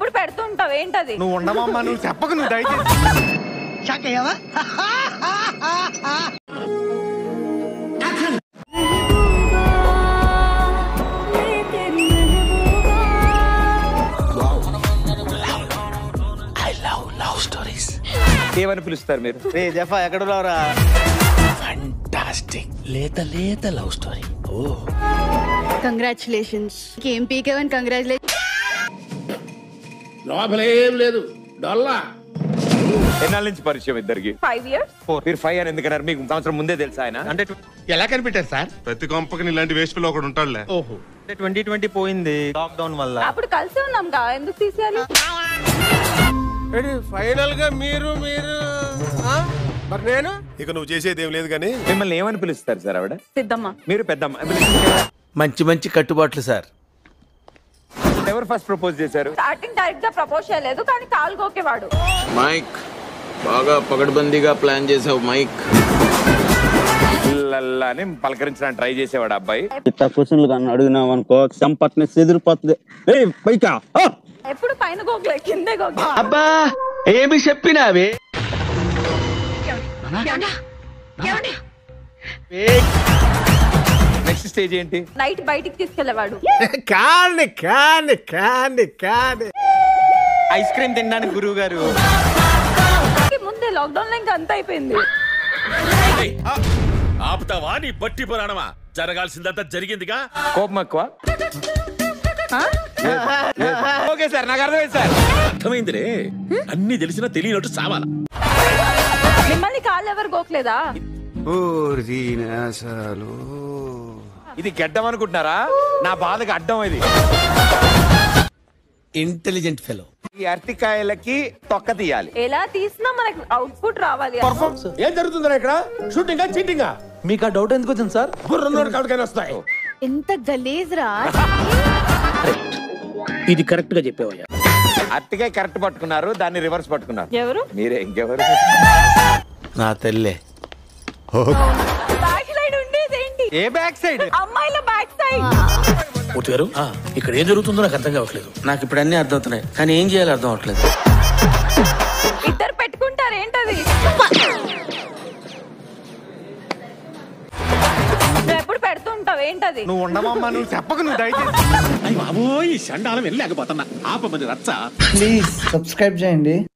ఎప్పుడు పెడుతుంటావు ఏంటది నువ్వు ఉండమమ్మా నువ్వు చెప్పకు నువ్వు దయచేసి ఏమని పిలుస్తారు మీరు రే జఫా ఎక్కడ రావరా ఫంటాస్టిక్ లేత లేత లవ్ స్టోరీ ఓ కంగ్రాచులేషన్స్ ఏం పీకేవన్ కంగ్రాచులేషన్ లోపలేం లేదు డొల్లా ఎన్నాళ్ళ నుంచి పరిచయం ఇద్దరికి ఫైవ్ ఇయర్స్ మీరు ఫైవ్ అని ఎందుకన్నారు మీకు సంవత్సరం ముందే తెలుసా ఆయన అంటే ఎలా కనిపెట్టారు సార్ ప్రతి కొంపకి ఇలాంటి వేస్ట్ పిల్ల ఒకడు ఉంటాడులే ఓహో ట్వంటీ ట్వంటీ పోయింది లాక్డౌన్ వల్ల అప్పుడు కలిసి ఉన్నాం కా ఎందుకు తీసేయాలి ఫైనల్ గా మీరు మీరు ఆ? మరి నేను ఇక నువ్వు చేసేది ఏం లేదు కానీ మిమ్మల్ని ఏమని పిలుస్తారు సార్ ఆవిడ సిద్ధమ్మ మీరు పెద్దమ్మ మంచి మంచి కట్టుబాట్లు సార్ ఎవరు ఫస్ట్ ప్రపోజ్ చేశారు స్టార్టింగ్ డైరెక్ట్ గా ప్రపోజ్ చేయలేదు కానీ కాలు గోకేవాడు మైక్ బాగా పగడ్బందీగా ప్లాన్ చేసావు మైక్ లల్లా అని పలకరించడానికి ట్రై చేసేవాడు ఆ అబ్బాయి ఇట్లా క్వశ్చన్లు కానీ అడిగినావు అనుకో సంపట్ని చెదిరిపోతుంది ఏ పైకా ఆ! ఎప్పుడు పైన గోకలే కిందే గోకే అబ్బా ఏమి చెప్పినావే నెక్స్ట్ స్టేజ్ ఏంటి నైట్ బయటికి తీసుకెళ్లేవాడు కాండి కాండి కాండి కాండి ఐస్ క్రీమ్ తినడానికి గురువు గారు ముందే లాక్డౌన్ లో ఇంకా అంత అయిపోయింది ఆపుతావా నీ బట్టి పురాణమా జరగాల్సిందంతా జరిగిందిగా కోపం ఎక్కువ ఓకే సార్ నాకు అర్థమైంది సార్ అర్థమైందిరే అన్ని తెలిసినా తెలియనట్టు సావాల మిమ్మల్ని కాళ్ళు ఎవరు గోకలేదా ఇది గడ్డం అనుకుంటున్నారా నా బాధకి అడ్డం ఇది ఇంటెలిజెంట్ ఫెలో ఈ అరటికాయలకి తొక్క తీయాలి ఎలా తీసినా మనకి అవుట్పుట్ రావాలి ఏం జరుగుతుందా ఇక్కడ షూటింగా చీటింగా మీకు ఆ డౌట్ ఎందుకు వచ్చింది సార్ గుర్రం కాడికైనా వస్తాయి ఎంత గలీజ్ రా ఇది కరెక్ట్ గా చెప్పేవయ్యా అరటికాయ కరెక్ట్ పట్టుకున్నారు దాన్ని రివర్స్ పట్టుకున్నారు ఎవరు మీరే ఇంకెవరు నా తల్లే బ్యాక్ సైడ్ ఉండేది ఏంటి ఏ బ్యాక్ సైడ్ అమ్మాయిల బ్యాక్ సైడ్ మూర్తి గారు ఇక్కడ ఏం జరుగుతుందో నాకు అర్థం కావట్లేదు నాకు ఇప్పుడు అన్ని అర్థమవుతున్నాయి కానీ ఏం చేయాలో అర్థం అవట్లేదు ఇద్దరు పెట్టుకుంటారు ఏంటది నువ్వు ఎప్పుడు పెడుతుంటావు ఏంటది నువ్వు ఉండమమ్మా నువ్వు చెప్పకు నువ్వు దయచేసి బాబోయ్ ఈ చండాలం వెళ్ళలేకపోతున్నా ఆపమని రచ్చ ప్లీజ్ సబ్స్క్రైబ్ చేయండి